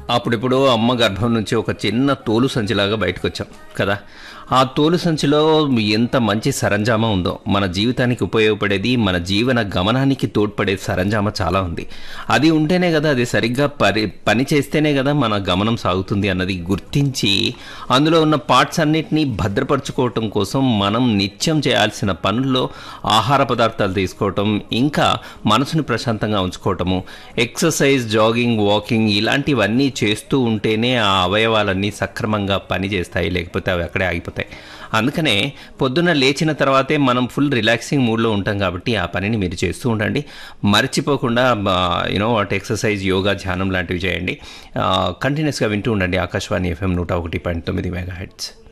అప్పుడిప్పుడు అమ్మ గర్భం నుంచి ఒక చిన్న తోలు సంచిలాగా బయటకు వచ్చాం కదా ఆ తోలు సంచిలో ఎంత మంచి సరంజామా ఉందో మన జీవితానికి ఉపయోగపడేది మన జీవన గమనానికి తోడ్పడే సరంజామా చాలా ఉంది అది ఉంటేనే కదా అది సరిగ్గా పని పని చేస్తేనే కదా మన గమనం సాగుతుంది అన్నది గుర్తించి అందులో ఉన్న పార్ట్స్ అన్నిటినీ భద్రపరచుకోవటం కోసం మనం నిత్యం చేయాల్సిన పనుల్లో ఆహార పదార్థాలు తీసుకోవటం ఇంకా మనసుని ప్రశాంతంగా ఉంచుకోవటము ఎక్సర్సైజ్ జాగింగ్ వాకింగ్ ఇలాంటివన్నీ చేస్తూ ఉంటేనే ఆ అవయవాలన్నీ సక్రమంగా పనిచేస్తాయి లేకపోతే అవి అక్కడే ఆగిపోతాయి అందుకనే పొద్దున్న లేచిన తర్వాతే మనం ఫుల్ రిలాక్సింగ్ మూడ్లో ఉంటాం కాబట్టి ఆ పనిని మీరు చేస్తూ ఉండండి మర్చిపోకుండా యూనో వాట్ ఎక్సర్సైజ్ యోగా ధ్యానం లాంటివి చేయండి కంటిన్యూస్గా వింటూ ఉండండి ఆకాశవాణి ఎఫ్ఎం నూట ఒకటి పాయింట్ తొమ్మిది మెగా హెడ్స్